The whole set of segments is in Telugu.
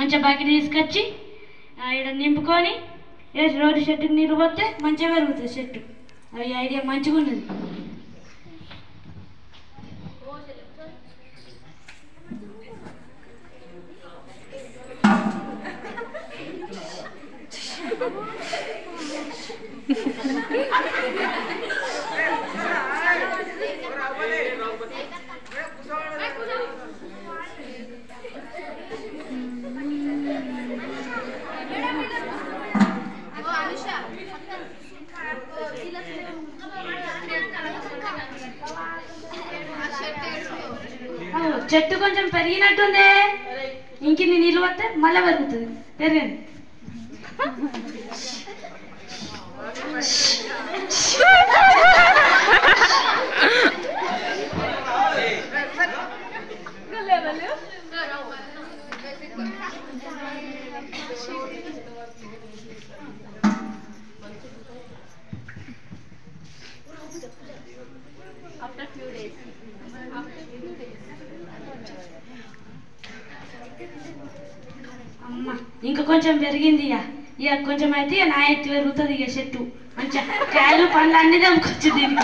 మంచిగా బకెట్ తీసుకొచ్చి ఇక్కడ నింపుకొని వేసి రోజు చెట్టుకి నీళ్ళు పోతే మంచిగా పెరుగుతుంది చెట్టు అవి ఐడియా మంచిగా ఉన్నది అవు, చెట్టు కొంచెం పెరిగినట్టుందే ఇంక నీళ్ళు పోతే మళ్ళీ పెరుగుతుంది పెరగండి అమ్మ ఇంకా కొంచెం పెరిగింది ఇక ఇక కొంచెం అయితే ఇక నా ఎత్తు పెరుగుతుంది ఇక చెట్టు మంచిగా కాయలు పండ్లు అన్నీ తెంపుకొచ్చు దీనికి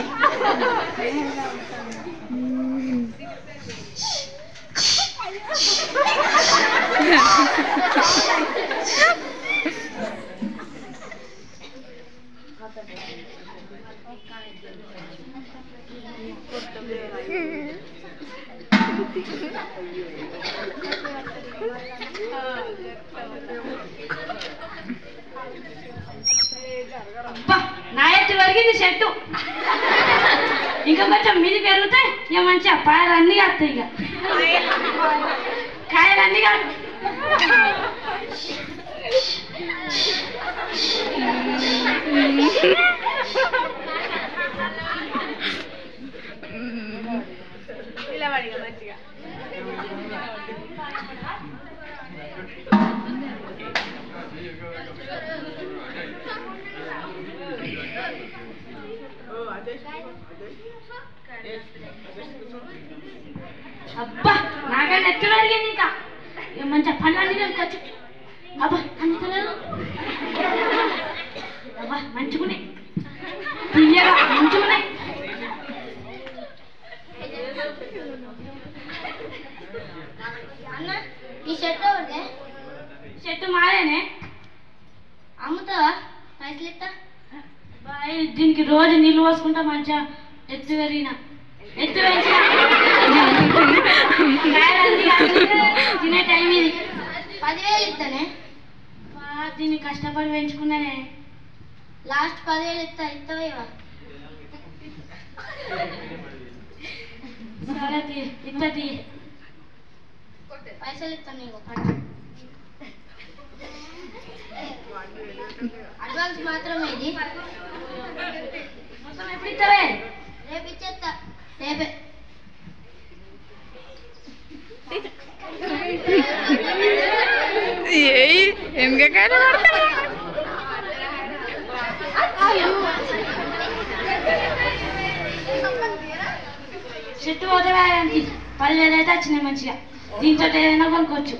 అబ్బా, నా ఎత్తు పెరిగింది చెట్టు ఇంకా కొంచెం మీది పెరిగితే ఇక మంచిగా పాయలు అన్నీ కాస్తాయి ఇక కాయలు అన్నీ కాదు అబ్బా నాకన్నా ఎత్తు పెరిగింది ఇంకా ఇక మంచిగా పండ్లు అన్నీ తెంపుకొచ్చు అబ్బా అన్ని తెలియదు అబ్బా మంచుకునే తీయగా మంచుకునే అన్న ఈ షర్ట్ ఎవరిదే చెట్టు మాదేనే అమ్ముతావా పైసలు ఇస్తా బాయ్ దీనికి రోజు నీళ్ళు పోసుకుంటా మంచిగా ఎత్తు పెరిగిన ఎత్తు పెంచిన కాయలన్నీ కాస్తుంటే తినే టైం ఇది పదివేలు ఇస్తానే బా, దీన్ని కష్టపడి పెంచుకున్నానే లాస్ట్ పదివేలు ఇస్తా ఇస్తావేవా సరే తీ ఇత్త తీ పైసలు ఇస్తాను నీకు అడ్వాన్స్ మాత్రమే ఇది మొత్తం ఎప్పుడు ఇస్తావే రేపు ఇచ్చేస్తా రేపే ఏయ్ ఎందుకైనా చెట్టు పోతే వేయండి పదివేలు అయితే వచ్చినాయి మంచిగా దీంతో ఏదైనా కొనుక్కోవచ్చు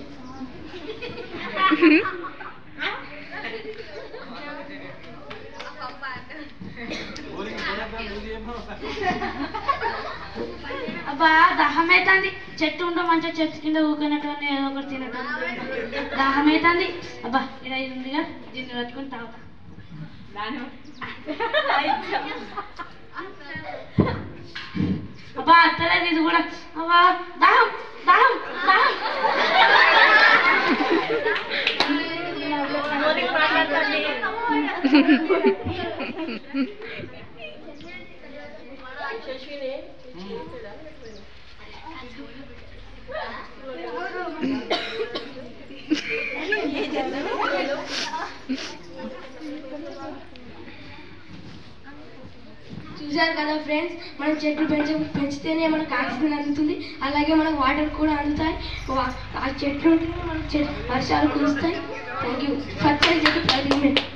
అబ్బా దాహం అవుతుంది చెట్టు ఉంటే మంచిగా చెట్టు కింద ఊకినట్టు ఏదో ఒకటి తినట్టు దాహం అవుతుంది అబ్బా ఇలా ఇది ఉందిగా దీన్ని పట్టుకొని తాగుతా అబ్బా అత్తలేదు ఇది కూడా అబ్బా దాహం దాహం దాహం చూశారు కదా ఫ్రెండ్స్ మనం చెట్లు పెంచ పెంచితేనే మనకు ఆక్సిజన్ అందుతుంది అలాగే మనకు వాటర్ కూడా అందుతాయి వా- ఆ చెట్లు ఉంటేనే మనకు చె- వర్షాలు కురుస్తాయి థ్యాంక్ యూ ఫర్ చెట్టు ప్రతి